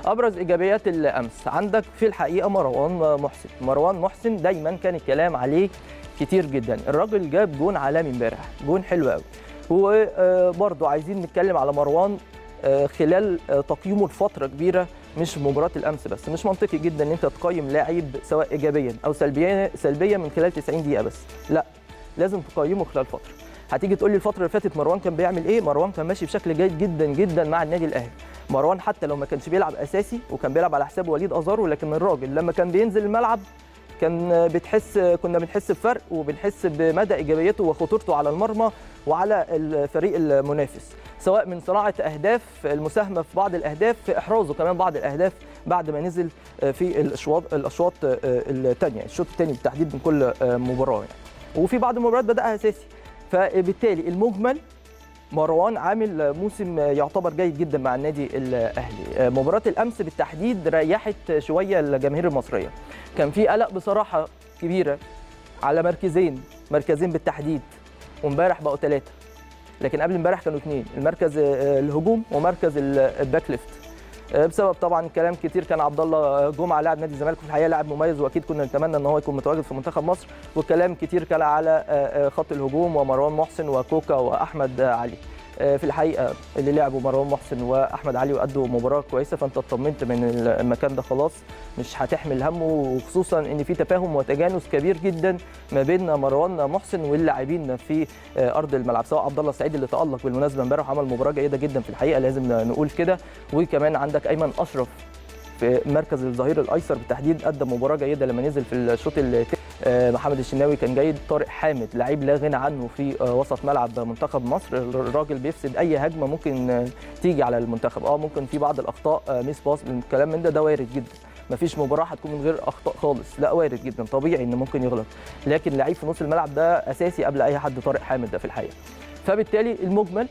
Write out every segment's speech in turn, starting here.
ابرز ايجابيات الامس عندك في الحقيقه مروان محسن مروان محسن دايما كان الكلام عليه كتير جدا الراجل جاب جون عالمي امبارح جون حلو قوي وبرضه عايزين نتكلم على مروان خلال تقييمه لفتره كبيره مش مباراه الامس بس مش منطقي جدا ان انت تقيم لاعب سواء ايجابيا او سلبيا سلبيا من خلال 90 دقيقه بس لا لازم تقيمه خلال فتره هتيجي تقول لي الفتره اللي فاتت مروان كان بيعمل ايه مروان كان ماشي بشكل جيد جدا جدا مع النادي الاهلي مروان حتى لو ما كانش بيلعب اساسي وكان بيلعب على حساب وليد ازارو لكن الراجل لما كان بينزل الملعب كان بتحس كنا بنحس بفرق وبنحس بمدى ايجابيته وخطورته على المرمى وعلى الفريق المنافس سواء من صناعه اهداف المساهمه في بعض الاهداف في احرازه كمان بعض الاهداف بعد ما نزل في الاشواط الاشواط الثانيه الشوط الثاني بالتحديد من كل مباراه يعني. وفي بعض المباريات بداها اساسي فبالتالي المجمل مروان عامل موسم يعتبر جيد جدا مع النادي الاهلي مباراه الامس بالتحديد ريحت شويه الجماهير المصريه كان في قلق بصراحه كبيره على مركزين مركزين بالتحديد وامبارح بقوا ثلاثه لكن قبل امبارح كانوا اثنين المركز الهجوم ومركز الباك ليفت بسبب طبعا كلام كتير كان عبد الله جمعه لاعب نادي الزمالك في الحقيقه لاعب مميز واكيد كنا نتمنى ان هو يكون متواجد في منتخب مصر وكلام كتير كان على خط الهجوم ومروان محسن وكوكا واحمد علي في الحقيقه اللي لعبوا مروان محسن واحمد علي وادوا مباراه كويسه فانت اطمنت من المكان ده خلاص مش هتحمل همه وخصوصا ان في تفاهم وتجانس كبير جدا ما بين مروان محسن واللاعبين في ارض الملعب سواء عبد الله السعيد اللي تالق بالمناسبه امبارح وعمل مباراه جيده جدا في الحقيقه لازم نقول كده وكمان عندك ايمن اشرف في مركز الظهير الايسر بالتحديد ادى مباراه جيده لما نزل في الشوط الثاني محمد الشناوي كان جيد طارق حامد لعيب لا غنى عنه في وسط ملعب منتخب مصر الراجل بيفسد اي هجمه ممكن تيجي على المنتخب اه ممكن في بعض الاخطاء ميس باس الكلام من ده ده وارد جدا مفيش مباراه هتكون من غير اخطاء خالص لا وارد جدا طبيعي ان ممكن يغلط لكن لعيب في نص الملعب ده اساسي قبل اي حد طارق حامد ده في الحقيقه فبالتالي المجمل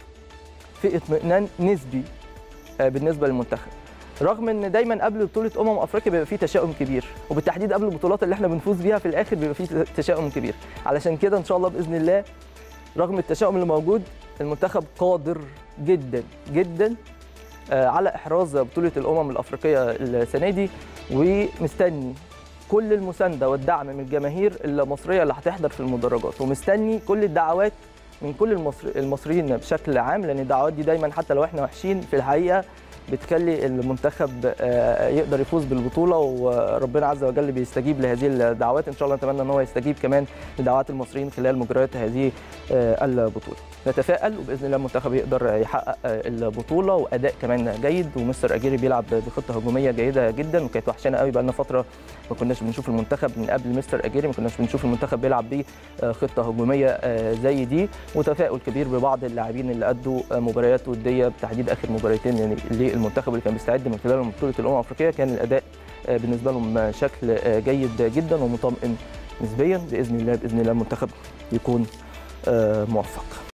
في اطمئنان نسبي بالنسبه للمنتخب رغم ان دايما قبل بطوله امم افريقيا بيبقى فيه تشاؤم كبير وبالتحديد قبل البطولات اللي احنا بنفوز بيها في الاخر بيبقى فيه تشاؤم كبير علشان كده ان شاء الله باذن الله رغم التشاؤم اللي موجود المنتخب قادر جدا جدا على احراز بطوله الامم الافريقيه السنه دي ومستني كل المسانده والدعم من الجماهير المصريه اللي هتحضر في المدرجات ومستني كل الدعوات من كل المصري المصريين بشكل عام لان الدعوات دي دايما حتى لو احنا وحشين في الحقيقه بتخلي المنتخب يقدر يفوز بالبطوله وربنا عز وجل بيستجيب لهذه الدعوات ان شاء الله نتمنى ان هو يستجيب كمان لدعوات المصريين خلال مجريات هذه البطوله نتفائل وباذن الله المنتخب يقدر يحقق البطوله واداء كمان جيد ومستر اجيري بيلعب بخطه هجوميه جيده جدا وكانت وحشانه قوي بقى لنا فتره ما كناش بنشوف المنتخب من قبل مستر اجيري ما كناش بنشوف المنتخب بيلعب بخطه هجوميه زي دي وتفاؤل كبير ببعض اللاعبين اللي ادوا مباريات وديه بالتحديد اخر مباراتين يعني المنتخب اللي كان بيستعد من خلال بطوله الامم الافريقيه كان الاداء بالنسبه لهم شكل جيد جدا ومطمئن نسبيا باذن الله باذن الله المنتخب يكون موفق